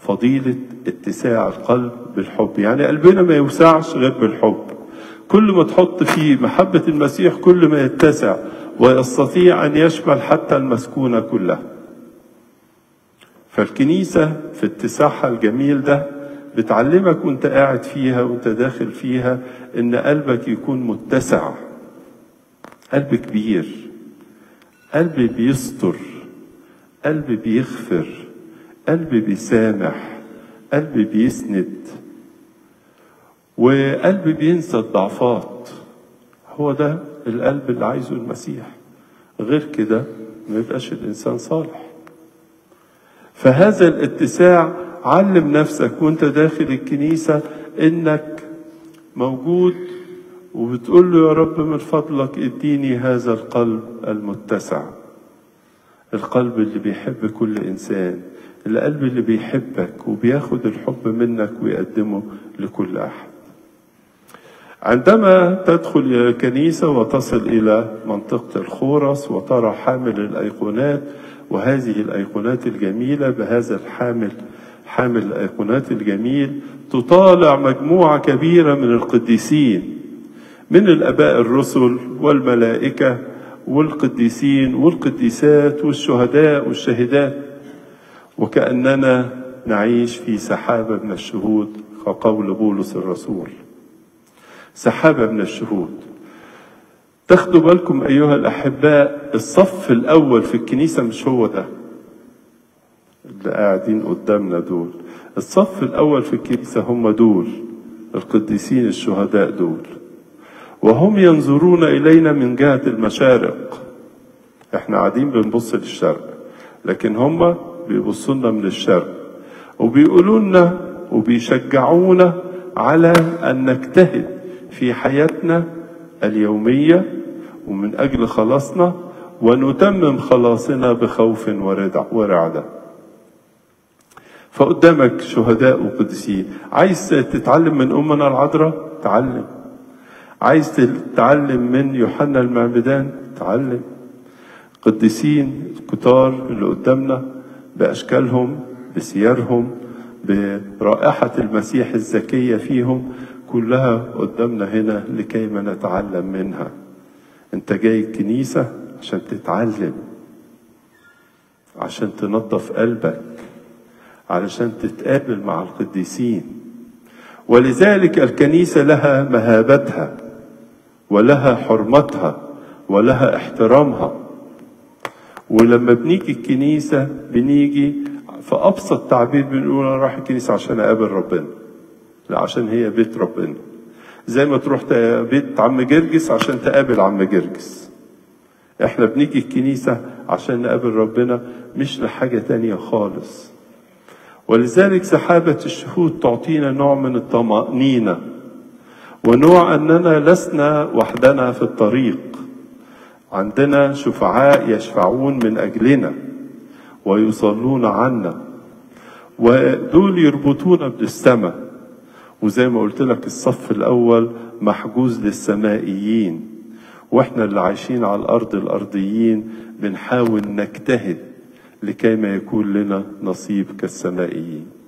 فضيلة اتساع القلب بالحب يعني قلبنا ما يوسعش غير بالحب كل ما تحط فيه محبة المسيح كل ما يتسع ويستطيع أن يشمل حتى المسكونة كلها فالكنيسة في اتساعها الجميل ده بتعلمك وانت قاعد فيها وانت داخل فيها ان قلبك يكون متسع قلب كبير قلب بيستر قلب بيغفر قلب بيسامح قلب بيسند وقلب بينسى الضعفات هو ده القلب اللي عايزه المسيح غير كده ما يبقاش الانسان صالح فهذا الاتساع علم نفسك وانت داخل الكنيسة انك موجود وبتقول له يا رب من فضلك اديني هذا القلب المتسع القلب اللي بيحب كل انسان القلب اللي بيحبك وبياخد الحب منك ويقدمه لكل احد عندما تدخل الى الكنيسه وتصل الى منطقه الخورس وترى حامل الايقونات وهذه الايقونات الجميله بهذا الحامل حامل الايقونات الجميل تطالع مجموعه كبيره من القديسين من الاباء الرسل والملائكه والقديسين والقديسات والشهداء والشهدات وكاننا نعيش في سحابه من الشهود كقول بولس الرسول سحابه من الشهود تاخدوا بالكم ايها الاحباء الصف الاول في الكنيسه مش هو ده اللي قاعدين قدامنا دول الصف الاول في الكنيسه هم دول القديسين الشهداء دول وهم ينظرون الينا من جهه المشارق احنا قاعدين بنبص للشرق لكن هم بيبصوا لنا من الشرق وبيقولوا لنا وبيشجعونا على ان نجتهد في حياتنا اليوميه ومن اجل خلاصنا ونتمم خلاصنا بخوف وردع ورعده فقدامك شهداء وقديسين عايز تتعلم من امنا العذراء تعلم عايز تتعلم من يوحنا المعمدان تعلم قديسين الكتار اللي قدامنا باشكالهم بسيرهم برائحه المسيح الزكيه فيهم كلها قدامنا هنا لكي ما نتعلم منها انت جاي الكنيسه عشان تتعلم عشان تنظف قلبك علشان تتقابل مع القديسين ولذلك الكنيسة لها مهابتها ولها حرمتها ولها احترامها ولما بنيجي الكنيسة بنيجي في أبسط تعبير بنقول أنا رايح الكنيسة عشان أقابل ربنا لا عشان هي بيت ربنا زي ما تروح بيت عم جرجس عشان تقابل عم جرجس احنا بنيجي الكنيسة عشان نقابل ربنا مش لحاجة تانية خالص ولذلك سحابة الشهود تعطينا نوع من الطمأنينة ونوع أننا لسنا وحدنا في الطريق عندنا شفعاء يشفعون من أجلنا ويصلون عنا ودول يربطونا بالسماء وزي ما قلت لك الصف الأول محجوز للسمائيين واحنا اللي عايشين على الأرض الأرضيين بنحاول نجتهد لكي ما يكون لنا نصيب كالسمائيين